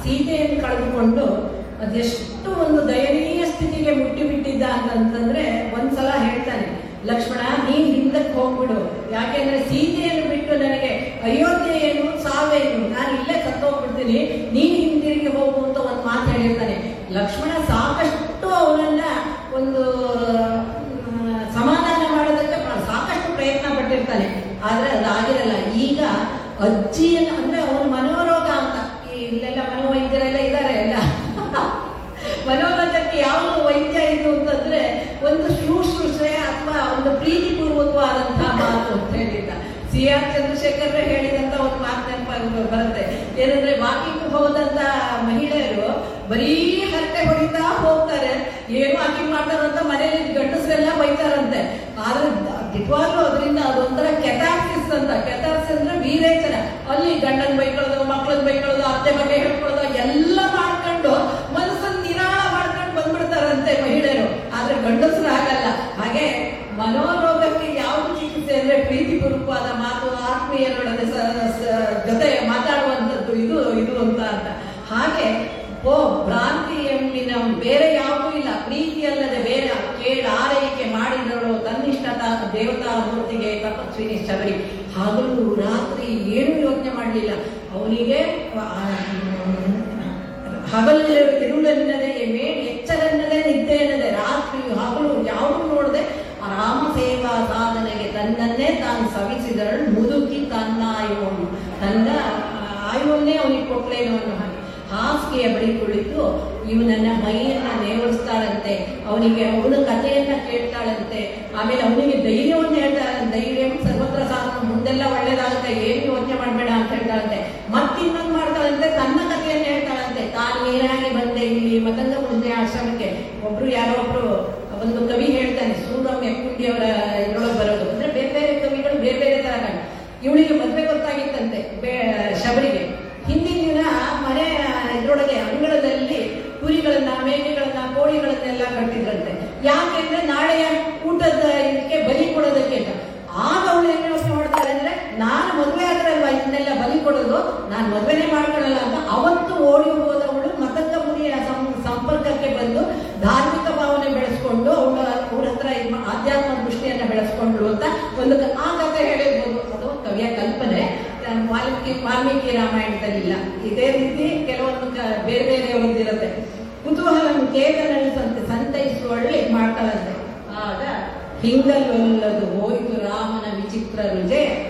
ಸೀತೆಯನ್ನು ಕಳೆದುಕೊಂಡು ಅದೆಷ್ಟು ಒಂದು ದಯನೀಯ ಸ್ಥಿತಿಗೆ ಮುಟ್ಟಿಬಿಟ್ಟಿದ್ದ ಅಂತಂತಂದ್ರೆ ಒಂದ್ಸಲ ಹೇಳ್ತಾನೆ ಲಕ್ಷ್ಮಣ ನೀನ್ ಹಿಂದಕ್ಕೆ ಹೋಗ್ಬಿಡು ಯಾಕೆಂದ್ರೆ ಸೀತೆಯನ್ನು ಬಿಟ್ಟು ನನಗೆ ಅಯೋಧ್ಯೆ ಏನು ಸಾವೇನು ನಾನು ಇಲ್ಲೇ ಸತ್ತೋಗ್ಬಿಡ್ತೀನಿ ನೀನ್ ಹಿಂದಿರುಗಿ ಹೋಗು ಅಂತ ಒಂದು ಮಾತು ಹೇಳಿರ್ತಾನೆ ಲಕ್ಷ್ಮಣ ಸಾಕಷ್ಟು ಅವನನ್ನ ಒಂದು ಮ್, ಸಮಾಧಾನ ಮಾಡೋದಕ್ಕೆ ಪ್ರ- ಸಾಕಷ್ಟು ಪ್ರಯತ್ನ ಪಟ್ಟಿರ್ತಾನೆ ಆದ್ರೆ ಅದಾಗಿರಲ್ಲ ಈಗ ಅಜ್ಜಿಯನ್ನ ಅಂದ್ರೆ ಅವನು ಮನೋರೋಗ ಅಂತ ಈ ಇಲ್ಲೆಲ್ಲ ಮನೋವೈದ್ಯರೆಲ್ಲ ಇದ್ದಾರೆ ಎಲ್ಲ ಮನೋರೋಗಕ್ಕೆ ಯಾವುದು ವೈದ್ಯ ಇದು ಅಂತಂದ್ರೆ ಒಂದು ಶುಶ್ರೂಷೆ ಅಥವಾ ಒಂದು ಪ್ರೀತಿಪೂರ್ವಕವಾದಂತಹ ಮಾತು ಅಂತ ಹೇಳಿದ್ದ ಸಿ ಆರ್ ಚಂದ್ರಶೇಖರ್ ಹೇಳಿದಂತ ಒಂದು ಮಾತು ನೆನಪಾಗಿ ಬರುತ್ತೆ ಏನಂದ್ರೆ ವಾಕಿಂಗ್ ಹೋದಂತ ಮಹಿಳೆಯರು ಬರೀ ಹರಟೆ ಹೊಡಿತಾ ಹೋಗ್ತಾರೆ ಏನು ವಾಕಿಂಗ್ ಮಾಡ್ತಾರಂತ ಮನೇಲಿ ಗಂಡಸರೆಲ್ಲ ಬೈತಾರಂತೆ ಆದ್ರೆ ನಿಜವಾಗ್ಲೂ ಅದರಿಂದ ಅದೊಂಥರ ಕೆಥಾರ್ಸಿಸ್ ಅಂತ ಕೆಥಾರ್ಸಿಸ್ ಅಂದ್ರೆ ವೀರೇಚನ ಅಲ್ಲಿ ಗಂಡನ್ ಬೈಕೊಳ್ಳೋದು ಮಕ್ಕಳನ್ನ ಬೈಕೊಳ್ಳೋದು ಅತ್ತೆ ಬಗ್ಗೆ ಹೇಳ್ಕೊಳ್ಳೋದು ಎಲ್ಲ ಮಾಡ್ಕೊಂಡು ಮನಸ್ಸನ್ನ ನಿರಾಳ ಮಾಡ್ಕೊಂಡು ಬಂದ್ಬಿಡ್ತಾರಂತೆ ಮಹಿಳೆಯರು ಆದ್ರೆ ಗಂಡಸರು ಆಗಲ್ಲ ಹಾಗೆ ಮನೋರೋಗಕ್ಕೆ ಯಾವುದು ಚಿಕಿತ್ಸೆ ಅಂದ್ರೆ ಪ್ರೀತಿಪೂರ್ವಕವಾದ ಮಾತು ಆತ್ಮೀಯರೊಡನೆ ಸ- ಸ- ಜೊತೆ ಮಾತಾಡುವಂಥದ್ದು ಇದು ಇದು ಅಂತ ಅಂತ ಹಾಗೆ ಓ ಭ್ರಾಂತಿ ಎಂಬಿನ ಬೇರೆ ಯಾವುದೂ ಇಲ್ಲ ಪ್ರೀತಿ ಅಲ್ಲದೆ ಬೇರೆ ಕೇಳ ಆರೈಕೆ ಮಾಡಿದಳು ತನ್ನಿಷ್ಠತ ದೇವತಾ ಮೂರ್ತಿಗೆ ತಪಸ್ವಿನಿ ಶಬರಿ ಹಗಲು ರಾತ್ರಿ ಏನು ಯೋಚನೆ ಮಾಡಲಿಲ್ಲ ಅವನಿಗೆ ಹಗಲು ಇರುಳೆನ್ನದೆ ಮೇಲ್ ಎಚ್ಚರನ್ನದೆ ನಿದ್ದೆ ಎನ್ನದೆ ರಾತ್ರಿ ಹಗಲು ಯಾವುದು ನೋಡದೆ ರಾಮ ಸೇವಾ ಸಾಧನೆಗೆ ತನ್ನನ್ನೇ ತಾನು ಸವಿಸಿದಳು ಮುದುಕಿ ತನ್ನ ಆಯುವನ್ನು ತನ್ನ ಆಯುವನ್ನೇ ಅವನಿಗೆ ಕೊಟ್ಲೇನೋ ಅನ್ನೋ ಹಾಗೆ ಹಾಸಿಗೆಯ ಬಳಿ ಕುಳಿತು ಇವನನ್ನ ಮೈಯನ್ನ ನೇವರಿಸ್ತಾಳಂತೆ ಅವನಿಗೆ ಅವನ ಕಥೆಯನ್ನ ಕೇಳ್ತಾಳಂತೆ ಆಮೇಲೆ ಅವನಿಗೆ ಧೈರ್ಯವನ್ನು ಹೇಳ್ತಾಳಂತೆ ಧೈರ್ಯ ಸರ್ವತ್ರ ಸಾಧನ ಮುಂದೆಲ್ಲ ಒಳ್ಳೇದಾಗುತ್ತೆ ಏನು ಯೋಚನೆ ಮಾಡಬೇಡ ಅಂತ ಹೇಳ್ತಾಳಂತೆ ಮತ್ತಿನ್ನೊಂದು ಮಾಡ್ತಾಳಂತೆ ತನ್ನ ಕಥೆಯನ್ನ ಹೇಳ್ತಾಳಂತೆ ತಾನು ಏನಾಗಿ ಬಂದೆ ಇಲ್ಲಿ ಮಕಂದ ಮುಂದೆ ಆಶ್ರಮಕ್ಕೆ ಒಬ್ರು ಯಾರೋ ಒಬ್ರು ಒಂದು ಕವಿ ಹೇಳ್ತಾನೆ ಸೂರಮ್ ಎಕ್ಕುಂಡಿಯವರ ಇದ್ರೊಳಗೆ ಬರೋದು ಅಂದ್ರೆ ಬೇರೆ ಬೇರೆ ಕವಿಗಳು ಬೇರೆ ಬೇರೆ ತರ ಕಾಣ ಇವಳಿಗೆ ಮದ್ವೆ ಗೊತ್ತಾಗಿತ್ತಂತೆ ಬೇ- ಶಬರಿಗೆ ಹಿಂದಿನ ದಿನ ಮನೆ ಇದ್ರೊಳಗೆ ಅಂಗಳದಲ್ಲಿ ಕುರಿಗಳನ್ನ ಮೇಕೆಗಳನ್ನ ಕೋಳಿಗಳನ್ನೆಲ್ಲ ಕಟ್ಟಿದ್ರಂತೆ ಯಾಕೆಂದ್ರೆ ನಾಳೆಯ ಊಟದ ಇದಕ್ಕೆ ಬಲಿ ಕೊಡೋದಕ್ಕೆ ಅಂತ. ಆಗ ಅವಳು ಏನ್ ಯೋಚನೆ ಮಾಡ್ತಾಳೆ ಅಂದ್ರೆ ನಾನು ಮದುವೆ ಆದ್ರಲ್ವಾ ಇದನ್ನೆಲ್ಲ ಬಲಿ ಕೊಡೋದು ನಾನು ಮದುವೆನೇ ಮಾಡ್ಕೊಳ್ಳಲ್ಲ ಅಂತ ಅವತ್ತು ಓಡಿ ಹೋದವಳು ಮತಂಗ ಮುನಿಯ ಸಂ- ಸಂಪರ್ಕಕ್ಕೆ ಬಂದು ಧಾರ್ಮಿಕ ಭಾವನೆ ಬೆಳೆಸ್ಕೊಂಡು ಅವಳ ಅವ್ರ ಹತ್ರ ಇದ್ ಮಾ- ಆಧ್ಯಾತ್ಮ ದೃಷ್ಟಿಯನ್ನ ಬೆಳೆಸ್ಕೊಂಡ್ಳು ಅಂತ ಒಂದು ಕ- ಆ ಕಥೆ ಹೇಳಿರ್ಬೋದು ಅದು ಕವಿಯ ಕಲ್ಪನೆ ಆ, ವಾಲ್ಮೀಕಿ ವಾಲ್ಮೀಕಿ ರಾಮಾಯಣದಲ್ಲಿಲ್ಲ ಇದೇ ರೀತಿ ಕೆಲವೊಂದು ಕ- ಬೇರೆ ಬೇರೆ ಒಂದಿರುತ್ತೆ ಕುತೂಹಲ ಕೇತನಳಿಸಂತೆ ಸಂತೈಸುವಳ್ಳಿ ಮಾಡ್ತಾಳಂತೆ ಆಗ ಹಿಂಗಲ್ಲೊಲ್ಲದು ಹೋಯ್ತು ರಾಮನ ವಿಚಿತ್ರ ರುಜೆ